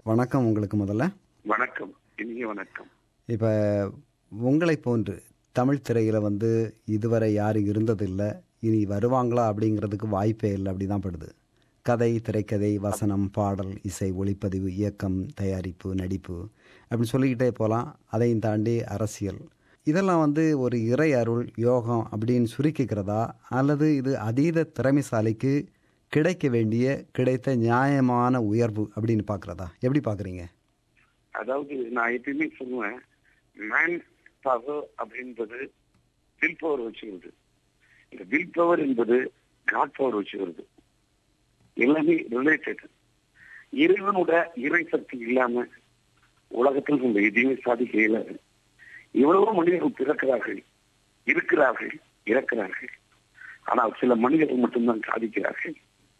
வணக்கம் உங்களுக்கு முதல்ல வணக்கம் இனிய வணக்கம் இப்போ உங்களை போன்று தமிழ் திரையில் வந்து இதுவரை யாரும் இருந்ததில்லை இனி வருவாங்களா அப்படிங்கிறதுக்கு வாய்ப்பே இல்லை அப்படி தான் படுது கதை திரைக்கதை வசனம் பாடல் இசை ஒளிப்பதிவு இயக்கம் தயாரிப்பு நடிப்பு அப்படின்னு சொல்லிக்கிட்டே போகலாம் அதையும் தாண்டி அரசியல் இதெல்லாம் வந்து ஒரு இறை அருள் யோகம் அப்படின்னு சுருக்கிக்கிறதா அல்லது இது அதீத திறமைசாலிக்கு கிடைக்க வேண்டிய கிடைத்த நியாயமான உயர்வு அப்படின்னு பார்க்குறதா எப்படி பார்க்குறீங்க அதாவது நான் எப்பயுமே சொல்லுவேன் மேன் பவர் அப்படின்றது வில் பவர் வச்சுக்கிறது இந்த வில் பவர் என்பது காட் பவர் வச்சுக்கிறது எல்லாமே ரிலேட்டட் இறைவனோட இறை சக்தி இல்லாம உலகத்தில் நம்ம எதையுமே சாதிக்க இயலாது எவ்வளவோ மனிதர்கள் பிறக்கிறார்கள் இருக்கிறார்கள் இறக்கிறார்கள் ஆனால் சில மனிதர்கள் மட்டும்தான் சாதிக்கிறார்கள்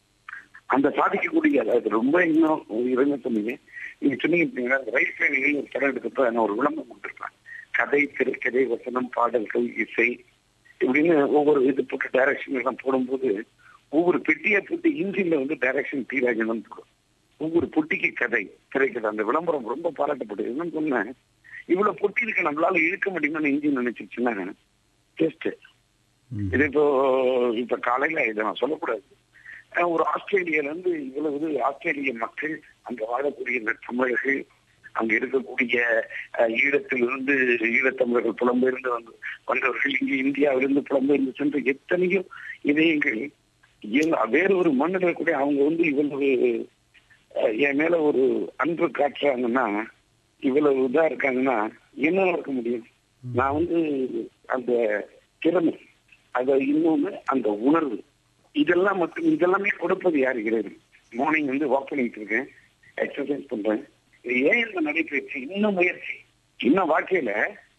அந்த சாதிக்கக்கூடிய அதாவது ரொம்ப இன்னும் இறைவன் சொன்னீங்க நீங்க சொன்னீங்க ரைட் லைனில் ஒரு படம் எடுக்கப்ப நான் ஒரு விளம்பரம் கொடுத்துருப்பேன் கதை திரைக்கதை வசனம் பாடல்கள் இசை இப்படின்னு ஒவ்வொரு இது போட்டு டைரக்ஷன் எல்லாம் போடும்போது ஒவ்வொரு பெட்டியை போட்டு இன்ஜின்ல வந்து டைரக்ஷன் டி ராஜன் போடும் ஒவ்வொரு பொட்டிக்கு கதை திரைக்கதை அந்த விளம்பரம் ரொம்ப பாராட்டப்படுது என்னன்னு சொன்னேன் இவ்வளவு பொட்டி இருக்கு நம்மளால இழுக்க முடியுமான்னு இன்ஜின் நினைச்சிருச்சுன்னா டெஸ்ட் இது இப்போ இப்ப காலையில இதை நான் சொல்லக்கூடாது அஹ் ஒரு ஆஸ்திரேலியால இருந்து இவ்வளவு ஆஸ்திரேலிய மக்கள் அங்க வாழக்கூடிய இந்த தமிழர்கள் அங்க இருக்கக்கூடிய அஹ், ஈழத்திலிருந்து ஈழத்தமிழர்கள் புலம்பெயர்ந்து வந்து வந்தவர்கள் இங்கு இந்தியாவிலிருந்து புலம்பெயர்ந்து சென்ற எத்தனையோ இதயங்கள் இயல்பு- வேற ஒரு மண்ணில் கூட அவங்க வந்து இவ்வளவு அஹ், என் மேல ஒரு அன்பு காட்டுறாங்கன்னா இவ்வளவு இதா இருக்காங்கன்னா என்ன இருக்க முடியும் நான் வந்து அந்த திறமை அத இன்னொன்னு அந்த உணர்வு இதெல்லாம் மட்டும் இதெல்லாமே கொடுப்பது யார் இறைவன் மார்னிங் வந்து வாக் பண்ணிட்டு இருக்கேன் எக்ஸசைஸ் பண்றேன் இது ஏன் இந்த நடைபயிற்சி இன்னும் முயற்சி இன்னும் வாழ்க்கையில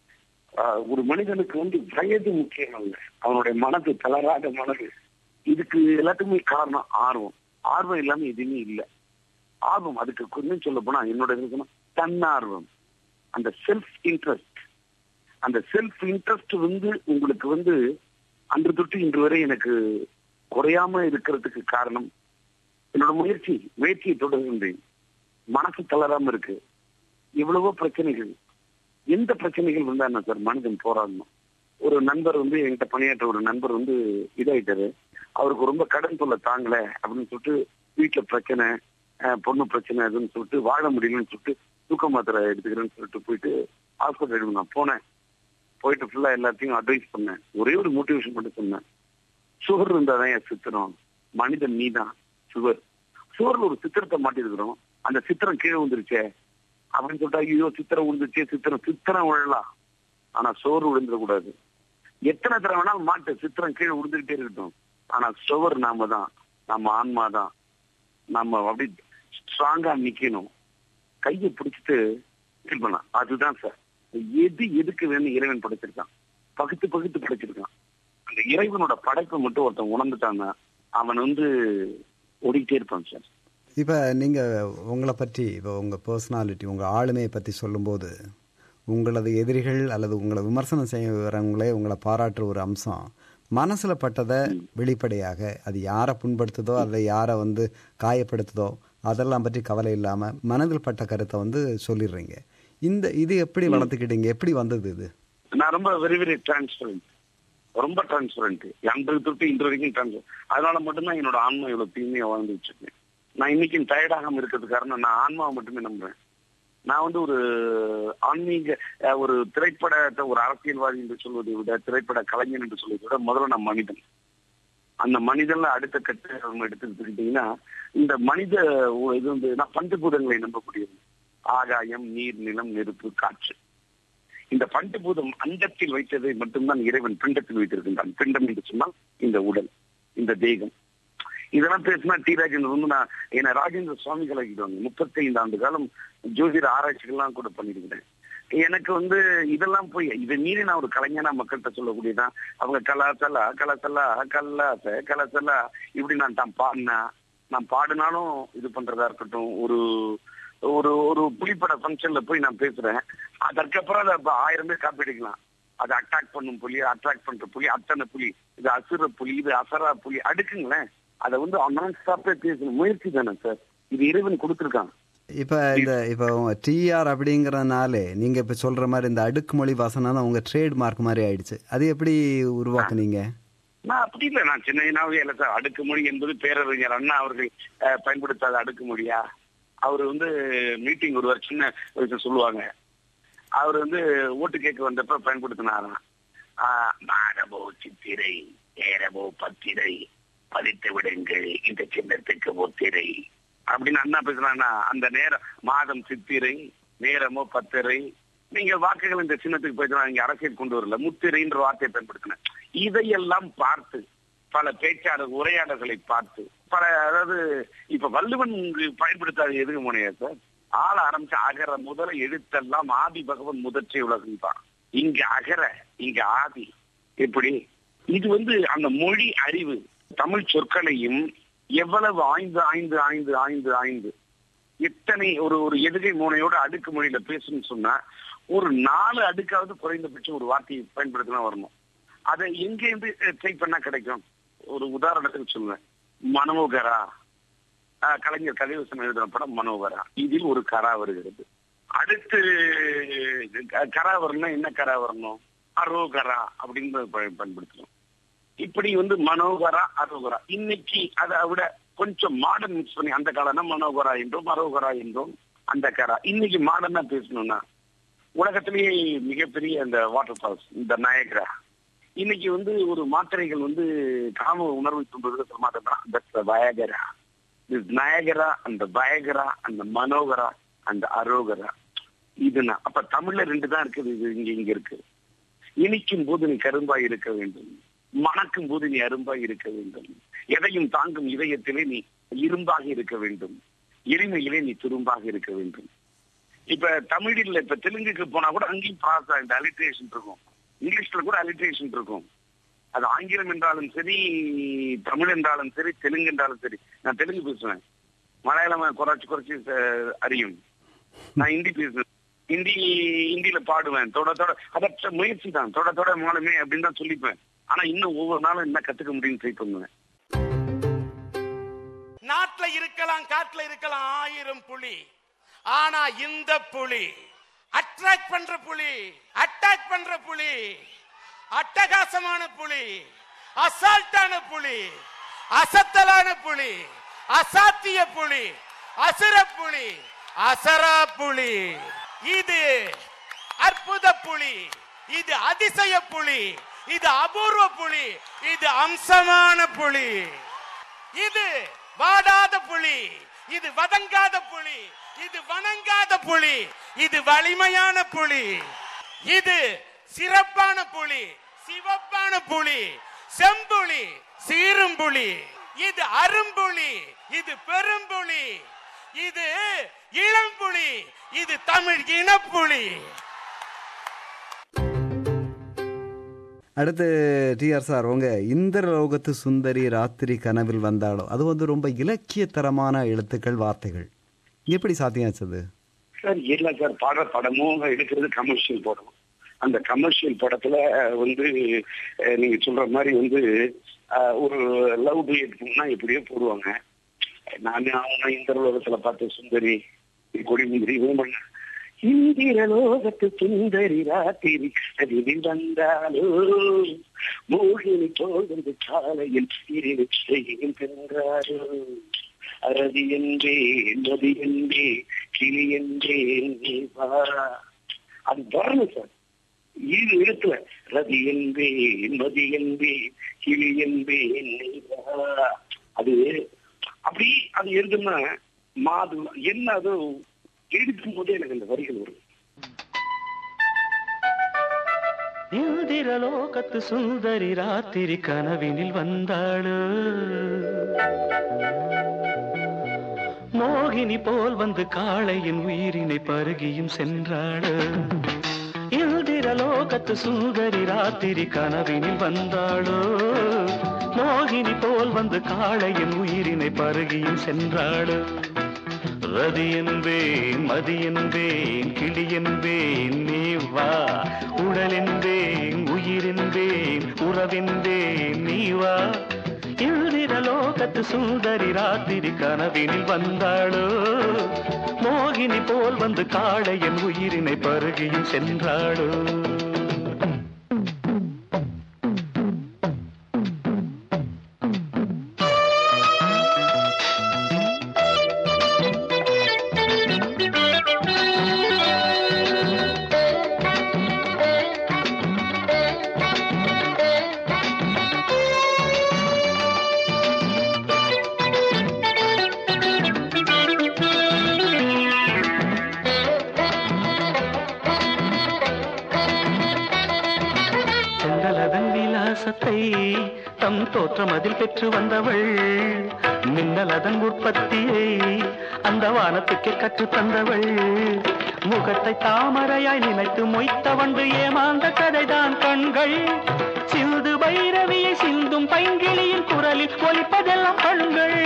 ஆஹ், ஒரு மனிதனுக்கு வந்து வயது முக்கியம் அல்ல அவனுடைய மனது தளராத மனது இதுக்கு எல்லாத்துக்குமே காரணம் ஆர்வம் ஆர்வம் இல்லாம எதுவுமே இல்லை ஆர்வம் அதுக்கு கொஞ்சம் சொல்ல போனா என்னோட இருக்கணும் தன்னார்வம் அந்த செல்ஃப் இன்ட்ரெஸ்ட் அந்த செல்ஃப் இன்ட்ரெஸ்ட் வந்து உங்களுக்கு வந்து அன்று தொட்டு இன்று வரை எனக்கு குறையாம இருக்கிறதுக்கு காரணம் என்னோட முயற்சி முயற்சியை தொடர்கின்றேன் மனசு தளராம இருக்கு எவ்வளவோ பிரச்சனைகள் எந்த பிரச்சனைகள் வந்தா என்ன சார் மனிதன் போராடணும் ஒரு நண்பர் வந்து என்கிட்ட பணியாற்ற ஒரு நண்பர் வந்து இதாயிட்டாரு அவருக்கு ரொம்ப கடன் தொல்லை தாங்கல அப்படின்னு சொல்லிட்டு வீட்டுல பிரச்சனை அஹ், பொண்ணு பிரச்சனை அதுன்னு சொல்லிட்டு வாழ முடியலன்னு சொல்லிட்டு தூக்க மாத்திரை எடுத்துக்கிறேன்னு சொல்லிட்டு போயிட்டு ஹாஸ்பிட்டல் நான் போனேன் போயிட்டு ஃபுல்லா எல்லாத்தையும் அட்வைஸ் பண்ணேன் ஒரே ஒரு மோட்டிவேஷன் மட்டும் சொன்னேன் சுவர் இருந்தாதான் என் சித்திரம் மனிதன் நீதான் சுவர் சுவர்ல ஒரு சித்திரத்தை மாட்டிருக்கிறோம் அந்த சித்திரம் கீழே வந்துருச்சே அப்படின்னு சொல்லிட்டு ஐயோ சித்திரம் விழுந்துச்சே சித்திரம் சித்திரம் விழலாம் ஆனா சோறு விழுந்துடக்கூடாது எத்தனை தடவை வேணாலும் மாட்டு சித்திரம் கீழே விழுந்துகிட்டே இருக்கட்டும் ஆனா சுவர் நாம தான் நம்ம ஆன்மா தான் நம்ம அப்படி ஸ்ட்ராங்கா நிக்கணும் கையை பிடிச்சிட்டு ஃபீல் பண்ணலாம் அதுதான் சார் எது எதுக்கு வேணும் இறைவன் படைச்சிருக்கான் பகுத்து பகுத்து படைச்சிருக்கான் அந்த இறைவனோட படைப்பை மட்டும் ஒருத்தன் உணர்ந்துட்டாங்க அவன் வந்து ஓடிக்கிட்டே இருப்பான் சார் இப்போ நீங்கள் உங்களை பற்றி இப்போ உங்கள் பர்சனாலிட்டி உங்கள் ஆளுமையை பற்றி சொல்லும்போது உங்களது எதிரிகள் அல்லது உங்களை விமர்சனம் செய்கிறவங்களே உங்களை பாராட்டுற ஒரு அம்சம் மனசில் பட்டதை வெளிப்படையாக அது யாரை புண்படுத்துதோ அதை யாரை வந்து காயப்படுத்துதோ அதெல்லாம் பற்றி கவலை இல்லாமல் மனதில் பட்ட கருத்தை வந்து சொல்லிடுறீங்க இந்த இது எப்படி வளர்த்துக்கிட்டீங்க எப்படி வந்தது இது நான் ரொம்ப வெரி வெரி டிரான்ஸ்பரண்ட் ரொம்ப டிரான்ஸ்பரண்ட் அன்று தொட்டு இன்று வரைக்கும் டிரான்ஸ்பர் அதனால மட்டும்தான் என்னோட ஆன்மா இவ்வளவு தூய்மையா வாழ்ந்துட்டு இருக்கேன் நான் இன்னைக்கும் டயர்டாகாம இருக்கிறது காரணம் நான் ஆன்மாவை மட்டுமே நம்புறேன் நான் வந்து ஒரு ஆன்மீக அஹ், ஒரு திரைப்படத்தை ஒரு அரசியல்வாதி என்று சொல்வதை விட திரைப்பட கலைஞன் என்று சொல்வதை விட முதல்ல நான் மனிதன் அந்த மனிதன்ல அடுத்த கட்ட நம்ம எடுத்துக்கிட்டீங்கன்னா இந்த மனித ஒ- இது வந்து நான் பஞ்சபூதங்களை நம்பக்கூடியது ஆகாயம் நீர் நிலம் நெருப்பு காற்று இந்த பஞ்சபூதம் அண்டத்தில் வைத்ததை மட்டும்தான் இறைவன் பிண்டத்தில் வைத்திருக்கின்றான் பிண்டம் என்று சொன்னால் இந்த உடல் இந்த தேகம் இதெல்லாம் பேசினா டி ராஜேந்திரன் வந்து நான் என்ன ராஜேந்திர சுவாமிகள் ஆகிடுவாங்க முப்பத்தி ஐந்து ஆண்டு காலம் ஜோதிட ஆராய்ச்சிகள்லாம் கூட பண்ணிருக்கிறேன் எனக்கு வந்து இதெல்லாம் போய் இதை மீறி நான் ஒரு கலைஞனா மக்கள்கிட்ட சொல்லக்கூடியதான் அவங்க கலாசலா கலாசலா கல்லாச கலாசலா இப்படி நான் தான் பாடினா நான் பாடினாலும் இது பண்றதா இருக்கட்டும் ஒரு ஒரு ஒரு புலிப்பட ஃபங்க்ஷன்ல போய் நான் பேசுறேன் அதற்கப்புறம் அதை அப்ப ஆயிரம் பேர் காப்பி அடிக்கலாம் அதை அட்டாக் பண்ணும் புலி அட்ராக்ட் பண்ற புலி அத்தனை புலி இது அசுர புலி இது அசரா புலி அடுக்குங்களேன் அதை வந்து நான் ஸ்டாப்பே பேசணும் முயற்சி தானே சார் இது இறைவன் கொடுத்துருக்கான் இப்போ இந்த இப்போ டிஆர் அப்படிங்கறதுனாலே நீங்க இப்ப சொல்ற மாதிரி இந்த அடுக்குமொழி வசனம் உங்க ட்ரேட் மார்க் மாதிரி ஆயிடுச்சு அது எப்படி உருவாக்குனீங்க நான் அப்படி இல்லை நான் சின்னனாவே இல்லை சார் அடுக்குமொழி என்பது பேரறிஞர் அண்ணா அவர்கள் அஹ், பயன்படுத்தாத அடுக்குமொழியா அவர் வந்து மீட்டிங் ஒருவர் சின்ன வயசு சொல்லுவாங்க அவர் வந்து ஓட்டு கேட்க வந்தப்ப பயன்படுத்தினாராம் ஆஹ், மாரபோ சித்திரை ஏரபோ பத்திரை பதித்து விடுங்கள் இந்த சின்னத்துக்கு முத்திரை அப்படின்னு அண்ணா பேசுறாங்கன்னா அந்த நேரம் மாதம் சித்திரை நேரமோ பத்திரை நீங்க வாக்குகள் இந்த சின்னத்துக்கு போயிட்டு இங்க அரசியல் கொண்டு வரல முத்திரைன்ற வார்த்தையை பயன்படுத்தின இதையெல்லாம் பார்த்து பல பேச்சாளர் உரையாடல்களை பார்த்து பல அதாவது இப்ப வள்ளுவன் பயன்படுத்தாத எதுக்கு முனையா சார் ஆள ஆரம்பிச்ச அகர முதல எழுத்தெல்லாம் ஆதி பகவன் முதற்றை உலகம் தான் இங்க அகர இங்க ஆதி எப்படி இது வந்து அந்த மொழி அறிவு தமிழ் சொற்களையும் எவ்வளவு ஆய்ந்து ஆய்ந்து ஆய்ந்து ஆய்ந்து ஆய்ந்து எத்தனை ஒரு ஒரு எதுகை மூனையோட அடுக்கு மொழியில பேசணும்னு சொன்னா ஒரு நாலு அடுக்காவது குறைந்தபட்சம் ஒரு வார்த்தையை பயன்படுத்தினா வரணும் அதை எங்க இருந்து ட்ரை பண்ணா கிடைக்கும் ஒரு உதாரணத்துக்கு சொல்லுவேன் மனோகரா ஆஹ் கலைஞர் கதைவசம் எழுதின படம் மனோகரா இதில் ஒரு கரா வருகிறது அடுத்து க- கரா வரணும்னா என்ன கரா வரணும் அரோகரா அப்படின்னு ப- பயன்படுத்தணும் இப்படி வந்து மனோகரா அரோகரா இன்னைக்கு அதை விட கொஞ்சம் மாடர்ன் மிக்ஸ் பண்ணி அந்த காலம்னா மனோகரா என்றும் அரோகரா என்றும் அந்த கரா இன்னைக்கு மாடர்னா பேசணும்னா உலகத்திலேயே மிகப்பெரிய அந்த வாட்டர் ஃபால்ஸ் இந்த நயகரா இன்னைக்கு வந்து ஒரு மாத்திரைகள் வந்து காம உணர்வை தூண்டுறது மாத்திரம் அந்த வயகரா நயகரா அந்த பயகரா அந்த மனோகரா அந்த அரோகரா இதுனா அப்ப தமிழ்ல ரெண்டு தான் இருக்குது இது இங்க இங்க இருக்கு இனிக்கும் போது நீ கரும்பாய் இருக்க வேண்டும் மணக்கும் போது நீ அரும்பாய் இருக்க வேண்டும் எதையும் தாங்கும் இதயத்திலே நீ இரும்பாக இருக்க வேண்டும் எளிமையிலே நீ துரும்பாக இருக்க வேண்டும் இப்ப தமிழில் இப்ப தெலுங்குக்கு போனா கூட அங்கேயும் பாஸ் இந்த அலிட்ரேஷன் இருக்கும் இங்கிலீஷ்ல கூட அலிட்ரேஷன் இருக்கும் அது ஆங்கிலம் என்றாலும் சரி தமிழ் என்றாலும் சரி தெலுங்கு என்றாலும் சரி நான் தெலுங்கு பேசுவேன் மலையாளம் குறைச்சு குறைச்சு அஹ், அறியும் நான் ஹிந்தி பேசுவேன் ஹிந்தி ஹிந்தியில பாடுவேன் தொட தொட அதற்ற முயற்சி தான் தொட தொட மூலமே அப்படின்னு தான் சொல்லிப்பேன் ஆனா இன்னும் ஒவ்வொரு நாளும் என்ன கத்துக்க முடியும்னு ட்ரை பண்ணுவேன் நாட்டுல இருக்கலாம் காட்டுல இருக்கலாம் ஆயிரம் புலி ஆனா இந்த புலி அட்ராக்ட் பண்ற புலி அட்டாக் பண்ற புலி அட்டகாசமான புலி அசால்ட்டான புலி அசத்தலான புலி அசாத்திய புலி அசுர புலி அசரா புலி இது அற்புத புலி இது அதிசய புலி இது அபூர்வ புலி இது அம்சமான புலி இது வாடாத புலி இது வதங்காத புலி இது வணங்காத புலி இது வலிமையான புலி இது சிறப்பான புலி சிவப்பான புலி செம்புலி சீரும்புலி இது அரும்புலி இது பெரும்புலி இது இளம்புலி இது தமிழ் இனப்புலி அடுத்து டிஆர் சார் உங்க இந்திரலோகத்து சுந்தரி ராத்திரி கனவில் வந்தாலோ அது வந்து ரொம்ப இலக்கியத்தரமான எழுத்துக்கள் வார்த்தைகள் எப்படி சாத்தியாச்சது சார் இல்ல சார் பாடுற படமும் எடுக்கிறது கமர்ஷியல் படம் அந்த கமர்ஷியல் படத்துல அஹ், வந்து அஹ், நீங்க சொல்ற மாதிரி வந்து அஹ், ஒரு லவ் டூயட்னா எப்படியோ போடுவாங்க நான் அவங்க இந்த உலகத்துல பார்த்த சுந்தரி கொடி முந்திரி ஓமன் இந்திர லோகத்து சுந்தரி ராத்திரி அதில் வந்தாலோ மோகினி போல் வந்து காலையில் சிறிது செய்கின்றாரோ அரதி என்பேன் நதி என்பேன் கிளி என்பேன் நீ வா அது வரணும் சார் ஈடு இடத்துல ரதி என்பேன் மதி என்பேன் கிளி என்பேன் நீ வா அது அப்படி அது எழுதுனா மாது என்ன அது எழுதும் போதே எனக்கு அந்த வரிகள் வரும் இந்திரலோகத்து சுந்தரி ராத்திரி கனவினில் வந்தாளு மோகினி போல் வந்து காளையின் உயிரினை பருகியும் சென்றாளு இந்திரலோகத்து சுந்தரி ராத்திரி கனவினில் வந்தாளோ மோகினி போல் வந்து காளையின் உயிரினை பருகியும் சென்றாளு ரதி என்பேன் மதி என்பேன் கிளி என்பேன் நீ வா உடல் என்பேன் உயிர் என்பேன் உறவென்பேன் நீ வா இந்திர லோகத்து சுந்தரி ராத்திரி கனவினில் வந்தாளோ மோ மோகினி போல் வந்து காளையன் உயிரினை பருகியும் சென்றாளோ செங்கலதன் விலாசத்தை தம் தோற்றம் அதில் பெற்று வந்தவள் மின்னலதன் உற்பத்தியை அந்த வானத்துக்கே கற்றுத் தந்தவள் முகத்தை தாமரையாய் நினைத்து மொய்த்த வண்டு ஏமாந்த கதைதான் கண்கள் சிந்து பைரவியை சிந்தும் பைங்கிளியின் குரலில் ஒலிப்பதெல்லாம் கண்கள்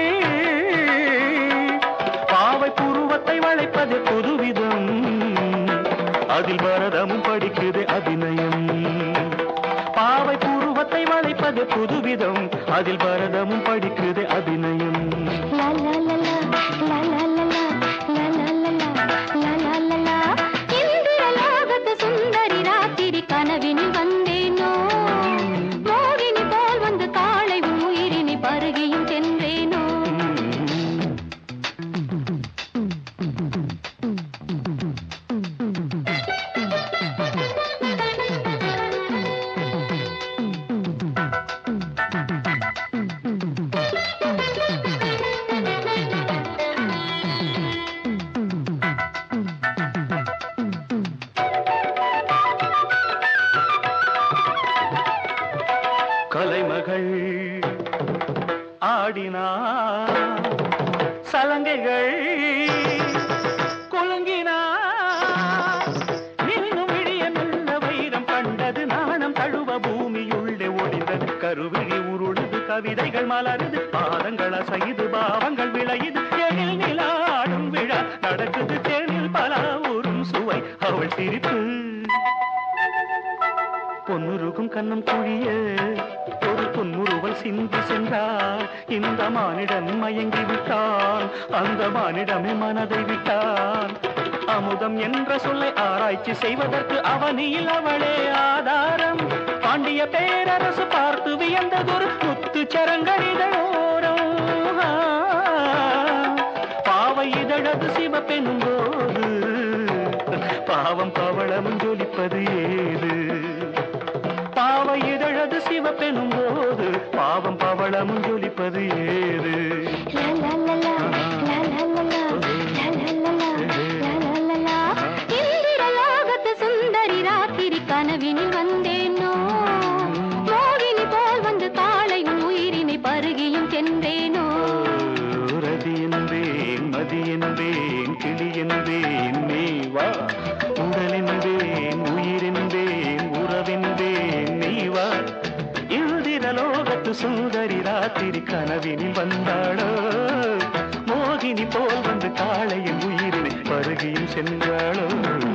பாவை புருவத்தை வளைப்பது புதுவிதம் அதில் பரதமும் படிக்குது அபிநயம் பாவை புருவத்தை வளைப்பது புதுவிதம் அதில் பரதமும் படிக்குது அபிநயம் La la la la, la la la la, la la la la, la la la la. இந்திரலோகத்து சுந்தரி ராத்திரி கனவினில் வந்தேனோ மோகினி போல் வந்து காளை உன் உயிரினை பருகியும் சென்றேனோ கலைமகள் ஆடினார் சலங்கைகள் குலுங்கினார் இன்னும் விழிய மெல்ல வைரம் கண்டது நாணம் தழுவ பூமியுள்ளே ஒளிந்தது கருவிழி உருளுது கவிதைகள் மலருது பாதங்கள் அசைது பாவங்கள் விளையுது எழில் நிலாடும் விழா நடக்குது தேனில் பல ஊரும் சுவை அவள் சிரிப்பு பொன்னுருகும் கண்ணம் குழிய ஒரு பொன்முறுவல் சிந்தி சென்றாள் இந்த மானிடன் மயங்கி விட்டான் அந்த மானிடமே மனதை விட்டான் அமுதம் என்ற சொல்லை ஆராய்ச்சி செய்வதற்கு அவனியில் அவளே ஆதாரம் பாண்டிய பேரரசு பார்த்து வியந்ததொரு முத்து சரங்கடிதோரம் பாவை இதழது சிவப்பெனும் போது பாவம் பவளமும் ஜொலிப்பது ஏது பாவை இதழது சிவப்பெனும் போது பாவம் பவளமும் ஜொலிப்பது ஏது La la la la, la la la la, la la la la, la la la la. இந்திரலோகத்து சுந்தரி ராத்திரி கனவினில் வந்தேனோ மோகினி போல் வந்து காளை உன் உயிரினை பருகியும் சென்றேனோ ரதி என்பேன் மதி என்பேன் கிளி என்பேன் நீ வா உடல் என்பேன் உயிர் என்பேன் உறவென்பேன் நீ வா இந்திரலோகத்து சுந்தரி ராத்திரி கனவினில் வந்தாளோ மோகினி போல் வந்து காளையின் உயிரினை பருகியும் சென்றாளோ